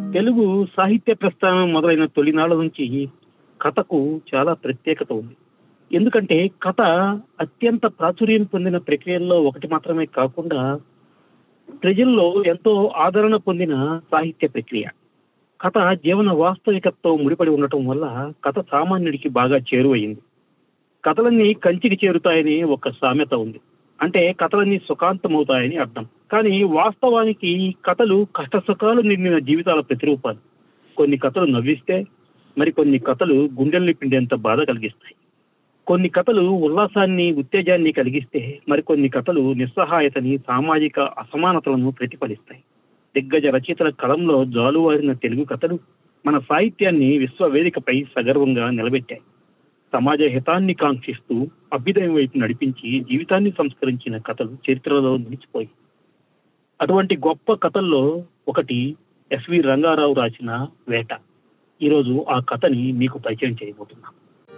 తెలుగు సాహిత్య ప్రస్థానం మొదలైన తొలినాళ్ల నుంచి కథకు చాలా ప్రత్యేకత ఉంది ఎందుకంటే కథ అత్యంత ప్రాచుర్యం పొందిన ప్రక్రియల్లో ఒకటి మాత్రమే కాకుండా ప్రజల్లో ఎంతో ఆదరణ పొందిన సాహిత్య ప్రక్రియ కథ జీవన వాస్తవికతతో ముడిపడి ఉండటం వల్ల కథ సామాన్యుడికి బాగా చేరువయింది కథలన్నీ కంచికి చేరుతాయని ఒక సామెత ఉంది అంటే కథలన్నీ సుఖాంతమవుతాయని అర్థం కానీ వాస్తవానికి కథలు కష్టసుఖాలు నిండిన జీవితాల ప్రతిరూపాలు కొన్ని కథలు నవ్విస్తే మరి కొన్ని కథలు గుండెల్ని పిండేంత బాధ కలిగిస్తాయి కొన్ని కథలు ఉల్లాసాన్ని ఉత్తేజాన్ని కలిగిస్తే మరికొన్ని కథలు నిస్సహాయతని సామాజిక అసమానతలను ప్రతిఫలిస్తాయి దిగ్గజ రచయితల కలంలో జాలువారిన తెలుగు కథలు మన సాహిత్యాన్ని విశ్వవేదికపై సగర్వంగా నిలబెట్టాయి సమాజ హితాన్ని కాంక్షిస్తూ అభ్యుదయం వైపు నడిపించి జీవితాన్ని సంస్కరించిన కథలు చరిత్రలో నిలిచిపోయి అటువంటి గొప్ప కథల్లో ఒకటి ఎస్వి రంగారావు రాసిన వేట ఈరోజు ఆ కథని మీకు పరిచయం చేయబోతున్నాం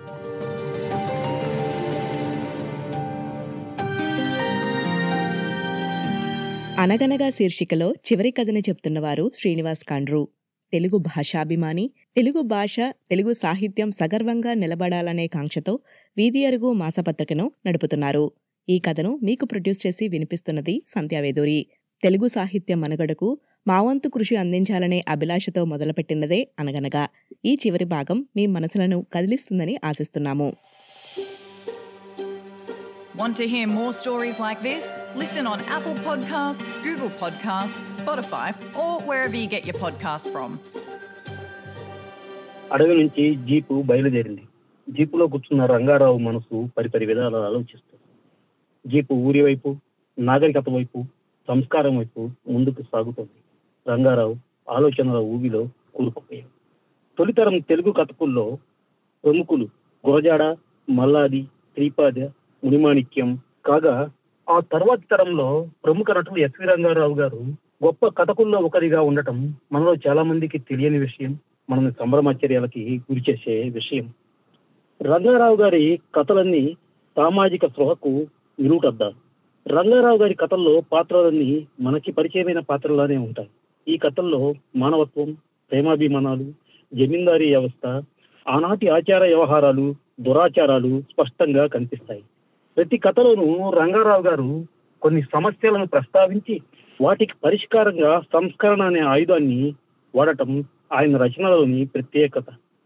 అనగనగా శీర్షికలో చివరి కథని చెప్తున్నవారు శ్రీనివాస్ కాండ్రు తెలుగు భాషాభిమాని తెలుగు భాష తెలుగు సాహిత్యం సగర్వంగా నిలబడాలనే కాంక్షతో వీధి అరుగు మాసపత్రికను నడుపుతున్నారు ఈ కథను మీకు ప్రొడ్యూస్ చేసి వినిపిస్తున్నది సంధ్యావేదూరి తెలుగు సాహిత్య మనుగడకు మావంతు కృషి అందించాలనే అభిలాషతో మొదలుపెట్టినదే అనగనగా ఈ చివరి భాగం మీ మనసులను కదిలిస్తుందని ఆశిస్తున్నాము Want to hear more stories like this? Listen on Apple Podcasts, Google Podcasts, Spotify, or wherever you get your podcasts from. అడవి నుంచి జీపు బయలుదేరింది జీపులో కూర్చున్న రంగారావు మనసు పరిపరి విధాలు ఆలోచిస్తుంది జీపు ఊరి వైపు నాగరికత వైపు సంస్కారం వైపు ముందుకు సాగుతుంది రంగారావు ఆలోచనల ఊబిలో కూరుకుపోయాడు తొలితరం తెలుగు కథకుల్లో ప్రముఖులు గురజాడ మల్లాది శ్రీపాద మునిమాణిక్యం కాగా ఆ తర్వాతి తరంలో ప్రముఖ నటుడు ఎస్వి రంగారావు గారు గొప్ప కథకుల్లో ఒకరిగా ఉండటం మనలో చాలా మందికి తెలియని విషయం మనల్ని సంభ్రమాచర్యాలకి గురి చేసే విషయం రంగారావు గారి కథలన్నీ సామాజిక స్పృహకు నిలువుటద్దాలు రంగారావు గారి కథల్లో పాత్రలన్నీ మనకి పరిచయమైన పాత్రలానే ఉంటాయి ఈ కథల్లో మానవత్వం ప్రేమాభిమానాలు జమీందారీ వ్యవస్థ ఆనాటి ఆచార వ్యవహారాలు దురాచారాలు స్పష్టంగా కనిపిస్తాయి ప్రతి కథలోనూ రంగారావు గారు కొన్ని సమస్యలను ప్రస్తావించి వాటికి పరిష్కారంగా సంస్కరణ అనే ఆయుధాన్ని వాడటం ఆయన రచనలోని ప్రత్యేకత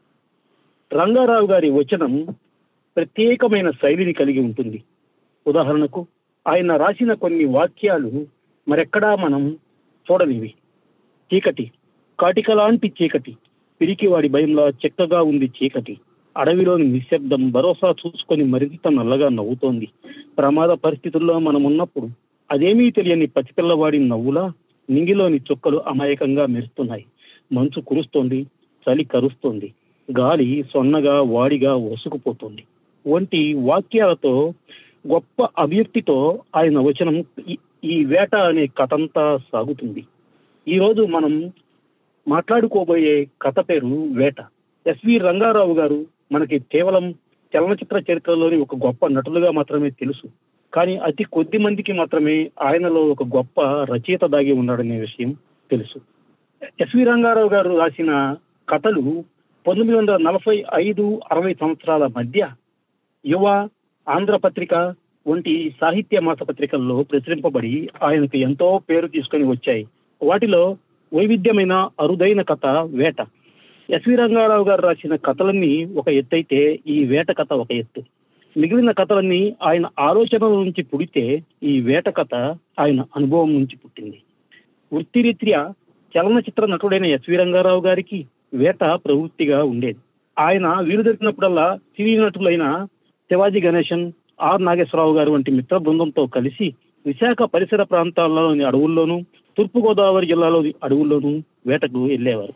రంగారావు గారి వచనం ప్రత్యేకమైన శైలిని కలిగి ఉంటుంది ఉదాహరణకు ఆయన రాసిన కొన్ని వాక్యాలు మరెక్కడా మనం చూడనివి చీకటి కాటికలాంటి చీకటి పిరికివాడి భయంలా చెక్కగా ఉంది చీకటి అడవిలోని నిశ్శబ్దం భరోసా చూసుకొని మరింత నల్లగా నవ్వుతోంది ప్రమాద పరిస్థితుల్లో మనం ఉన్నప్పుడు అదేమీ తెలియని పసిపిల్లవాడి నవ్వులా నింగిలోని చుక్కలు అమాయకంగా మెరుస్తున్నాయి మంచు కురుస్తోంది చలి కరుస్తోంది గాలి సొన్నగా వాడిగా వసుకుపోతుంది వంటి వాక్యాలతో గొప్ప అభివ్యక్తితో ఆయన వచనం ఈ- ఈ వేట అనే కథంతా సాగుతుంది ఈ రోజు మనం మాట్లాడుకోబోయే కథ పేరు వేట ఎస్వి రంగారావు గారు మనకి కేవలం చలనచిత్ర చరిత్రలోని ఒక గొప్ప నటులుగా మాత్రమే తెలుసు కానీ అతి కొద్ది మందికి మాత్రమే ఆయనలో ఒక గొప్ప రచయిత దాగి ఉన్నాడనే విషయం తెలుసు ఎస్వి రంగారావు గారు రాసిన కథలు పంతొమ్మిది వందల నలభై ఐదు అరవై సంవత్సరాల మధ్య యువ ఆంధ్రపత్రిక వంటి సాహిత్య మాసపత్రికల్లో ప్రచురింపబడి ఆయనకు ఎంతో పేరు తీసుకొని వచ్చాయి వాటిలో వైవిధ్యమైన అరుదైన కథ వేట ఎస్వి రంగారావు గారు రాసిన కథలన్నీ ఒక ఎత్తైతే ఈ వేట కథ ఒక ఎత్తు మిగిలిన కథలన్నీ ఆయన ఆలోచనల నుంచి పుడితే ఈ వేట కథ ఆయన అనుభవం నుంచి పుట్టింది వృత్తిరీత్యా చలనచిత్ర నటుడైన ఎస్వి రంగారావు గారికి వేట ప్రవృత్తిగా ఉండేది ఆయన వీలు దొరికినప్పుడల్లా సినీ నటులైన శివాజీ గణేశన్ ఆర్ నాగేశ్వరరావు గారు వంటి మిత్ర బృందంతో కలిసి విశాఖ పరిసర ప్రాంతాల్లోని అడవుల్లోనూ తూర్పుగోదావరి జిల్లాలోని అడవుల్లోనూ వేటకు వెళ్ళేవారు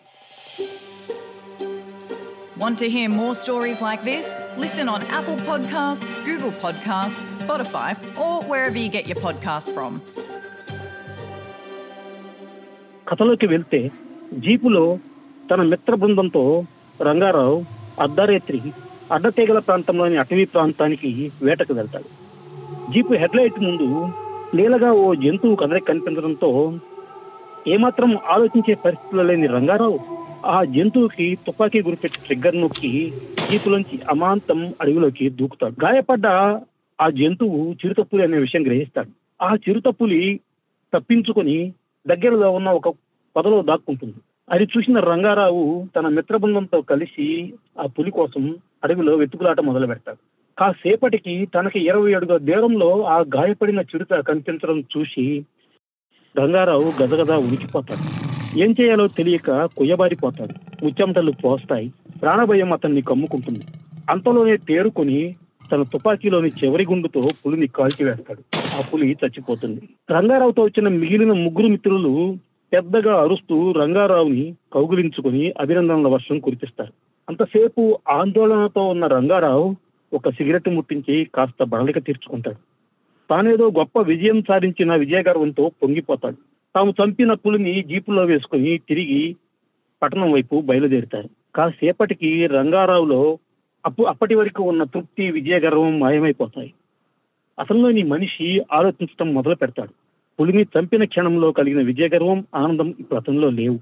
Want to hear more stories like this? Listen on Apple Podcasts, Google Podcasts, Spotify, or wherever you get your podcasts from. కథలోకి వెళ్తే జీపులో తన మిత్ర బృందంతో రంగారావు అర్ధరాత్రి అడ్డతీగల ప్రాంతంలోని అటవీ ప్రాంతానికి వేటకు వెళ్తాడు జీపు హెడ్ లైట్ ముందు లీలగా ఓ జంతువు కదలిక కనిపించడంతో ఏమాత్రం ఆలోచించే పరిస్థితుల్లో లేని రంగారావు ఆ జంతువుకి తుపాకీ గురిపెట్టి ట్రిగ్గర్ నొక్కి జీపులోంచి అమాంతం అడవిలోకి దూకుతాడు గాయపడ్డ ఆ జంతువు చిరుతపులి అనే విషయం గ్రహిస్తాడు ఆ చిరుతపులి తప్పించుకొని దగ్గరలో ఉన్న ఒక పొదలో దాక్కుంటుంది అది చూసిన రంగారావు తన మిత్ర బృందంతో కలిసి ఆ పులి కోసం అడవిలో వెతుకులాట మొదలు పెడతాడు కాసేపటికి తనకి ఇరవై అడుగుల దూరంలో ఆ గాయపడిన చిరుత కనిపించడం చూసి రంగారావు గదగద ఉడికిపోతాడు ఏం చేయాలో తెలియక కుయ్యబారిపోతాడు ముచ్చెమటలు పోస్తాయి ప్రాణభయం అతన్ని కమ్ముకుంటుంది అంతలోనే తేరుకొని తన తుపాకీలోని చివరి గుండుతో పులిని కాల్చివేస్తాడు ఆ పులి చచ్చిపోతుంది రంగారావుతో వచ్చిన మిగిలిన ముగ్గురు మిత్రులు పెద్దగా అరుస్తూ రంగారావుని కౌగులించుకుని అభినందనల వర్షం కురిపిస్తారు అంతసేపు ఆందోళనతో ఉన్న రంగారావు ఒక సిగరెట్ ముట్టించి కాస్త బడలిక తీర్చుకుంటాడు తానేదో గొప్ప విజయం సాధించిన విజయగర్వంతో పొంగిపోతాడు తాము చంపిన పులిని జీపులో వేసుకుని తిరిగి పట్టణం వైపు బయలుదేరుతారు కాసేపటికి రంగారావులో అప్పు అప్పటి వరకు ఉన్న తృప్తి విజయగర్వం మాయమైపోతాయి అసలులోని మనిషి ఆలోచించడం మొదలు పెడతాడు పులిని చంపిన క్షణంలో కలిగిన విజయగర్వం ఆనందం ఇప్పుడు అతనిలో లేవు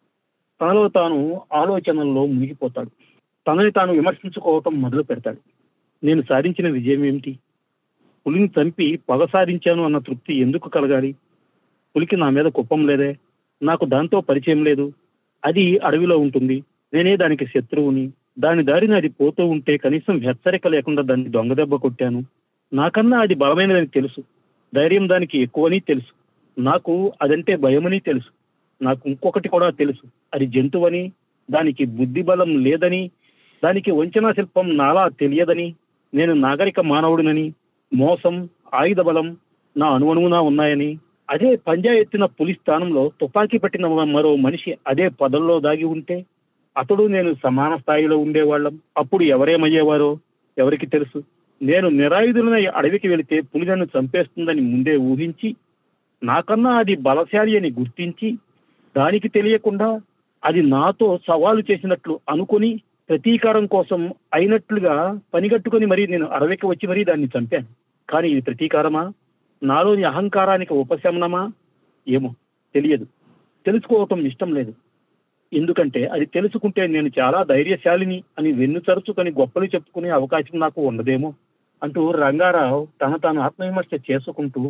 తనలో తాను ఆలోచనల్లో మునిగిపోతాడు తనని తాను విమర్శించుకోవటం మొదలు పెడతాడు నేను సాధించిన విజయం ఏమిటి పులిని చంపి పగ సాధించాను అన్న తృప్తి ఎందుకు కలగాలి పులికి నా మీద కుప్పం లేదే నాకు దాంతో పరిచయం లేదు అది అడవిలో ఉంటుంది నేనే దానికి శత్రువుని దాని దారిని అది పోతూ ఉంటే కనీసం హెచ్చరిక లేకుండా దాన్ని దొంగ దెబ్బ కొట్టాను నాకన్నా అది బలమైనదని తెలుసు ధైర్యం దానికి ఎక్కువని తెలుసు నాకు అదంటే భయమని తెలుసు నాకు ఇంకొకటి కూడా తెలుసు అది జంతువని దానికి బుద్ధి బలం లేదని దానికి వంచనా శిల్పం నాలా తెలియదని నేను నాగరిక మానవుడినని మోసం ఆయుధ బలం నా అణువణువునా ఉన్నాయని అదే పంజా ఎత్తిన పులి స్థానంలో తుపాకీ పట్టిన మరో మనిషి అదే పదంలో దాగి ఉంటే అతడు నేను సమాన స్థాయిలో ఉండేవాళ్ళం అప్పుడు ఎవరేమయ్యేవారో ఎవరికి తెలుసు నేను నిరాయుధులనై అడవికి వెళితే పులి నన్ను చంపేస్తుందని ముందే ఊహించి నాకన్నా అది బలశాలి అని గుర్తించి దానికి తెలియకుండా అది నాతో సవాలు చేసినట్లు అనుకుని ప్రతీకారం కోసం అయినట్లుగా పనిగట్టుకుని మరి నేను అడవికి వచ్చి మరీ దాన్ని చంపాను కానీ ఇది ప్రతీకారమా నాలోని అహంకారానికి ఉపశమనమా ఏమో తెలియదు తెలుసుకోవటం ఇష్టం లేదు ఎందుకంటే అది తెలుసుకుంటే నేను చాలా ధైర్యశాలిని అని వెన్ను తరుచుకొని గొప్పలు చెప్పుకునే అవకాశం నాకు ఉండదేమో అంటూ రంగారావు తన తాను ఆత్మవిమర్శ చేసుకుంటూ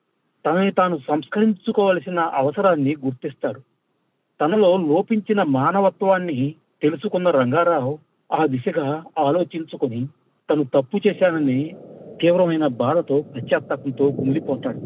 తనని తాను సంస్కరించుకోవలసిన అవసరాన్ని గుర్తిస్తాడు తనలో లోపించిన మానవత్వాన్ని తెలుసుకున్న రంగారావు ఆ దిశగా ఆలోచించుకొని తను తప్పు చేశానని తీవ్రమైన బాధతో పశ్చాత్తాపంతో కుమిలిపోతాడు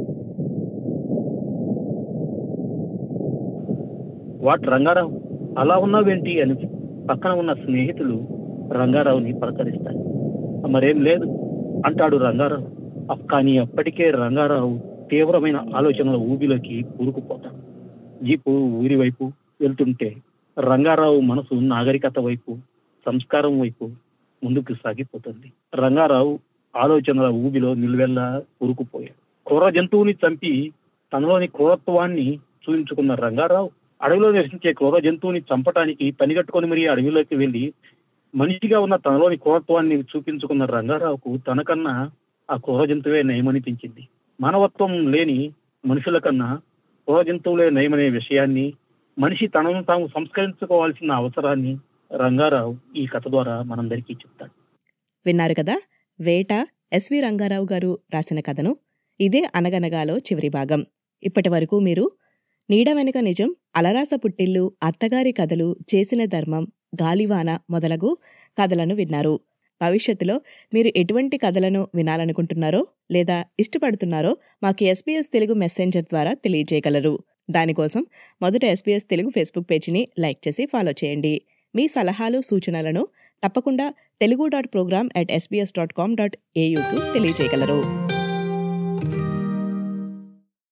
వాట్ రంగారావు అలా ఉన్నావేంటి అని పక్కన ఉన్న స్నేహితులు రంగారావుని పలకరిస్తారు మరేం లేదు అంటాడు రంగారావు అప్- కానీ అప్పటికే రంగారావు తీవ్రమైన ఆలోచనల ఊబిలోకి కూరుకుపోతాడు జీపు ఊరి వైపు వెళ్తుంటే రంగారావు మనసు నాగరికత వైపు సంస్కారం వైపు ముందుకు సాగిపోతుంది రంగారావు ఆలోచనల ఊబిలో నిలువెల్లా కూరుకుపోయాడు క్రూర జంతువుని చంపి తనలోని క్రూరత్వాన్ని చూపించుకున్న రంగారావు అడవిలో నివసించే క్రూర జంతువుని చంపటానికి పనిగట్టుకొని మరీ అడవిలోకి వెళ్లి మనిషిగా ఉన్న తనలోని క్రూరత్వాన్ని చూపించుకున్న రంగారావుకు తనకన్నా ఆ క్రూర జంతువే నయమనిపించింది మానవత్వం లేని మనుషుల కన్నా క్రూర జంతువులే నయమనే విషయాన్ని మనిషి తనను తాము సంస్కరించుకోవాల్సిన అవసరాన్ని రంగారావు ఈ కథ ద్వారా మనందరికీ చెప్తాడు విన్నారు కదా వేట ఎస్వి రంగారావు గారు రాసిన కథను ఇదే అనగనగాలో చివరి భాగం ఇప్పటి వరకు మీరు నీడ వెనుక నిజం అలరాస పుట్టిల్లు అత్తగారి కథలు చేసిన ధర్మం గాలివాన మొదలగు కథలను విన్నారు భవిష్యత్తులో మీరు ఎటువంటి కథలను వినాలనుకుంటున్నారో లేదా ఇష్టపడుతున్నారో మాకు ఎస్పీఎస్ తెలుగు మెసెంజర్ ద్వారా తెలియజేయగలరు దానికోసం మొదట ఎస్పీఎస్ తెలుగు ఫేస్బుక్ పేజీని లైక్ చేసి ఫాలో చేయండి మీ సలహాలు సూచనలను తప్పకుండా Telugu dot program at S B S dot com dot ఏయూకు తెలియజేయగలరు